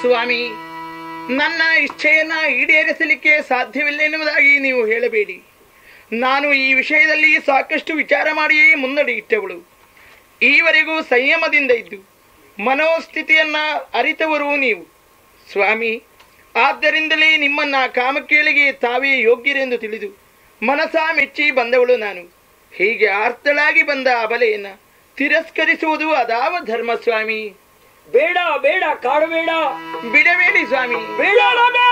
ಸ್ವಾಮಿ ನನ್ನ ಇಚ್ಛೆಯನ್ನ ಈಡೇರಿಸಲಿಕ್ಕೆ ಸಾಧ್ಯವಿಲ್ಲ ನೀವು ಹೇಳಬೇಡಿ ನಾನು ಈ ವಿಷಯದಲ್ಲಿ ಸಾಕಷ್ಟು ವಿಚಾರ ಮಾಡಿಯೇ ಮುನ್ನಡೆಯಿಟ್ಟವಳು ಈವರೆಗೂ ಸಂಯಮದಿಂದ ಇದ್ದು ಮನೋಸ್ಥಿತಿಯನ್ನ ಅರಿತವರು ನೀವು ಸ್ವಾಮಿ ಆದ್ದರಿಂದಲೇ ನಿಮ್ಮನ್ನ ಕಾಮಕೇಳಿಗೆ ತಾವೇ ಯೋಗ್ಯರೆಂದು ತಿಳಿದು ಮನಸ ಮೆಚ್ಚಿ ಬಂದವಳು ನಾನು ಹೀಗೆ ಆರ್ತಳಾಗಿ ಬಂದ ಅಬಲೆಯನ್ನ ತಿರಸ್ಕರಿಸುವುದು ಅದಾವ ಧರ್ಮ ಸ್ವಾಮಿ ಬೇಡ ಬೇಡ ಕಾಡಬೇಡ ಬಿಡಬೇಡಿ ಸ್ವಾಮಿ ಬೇಡ ಬೇಡ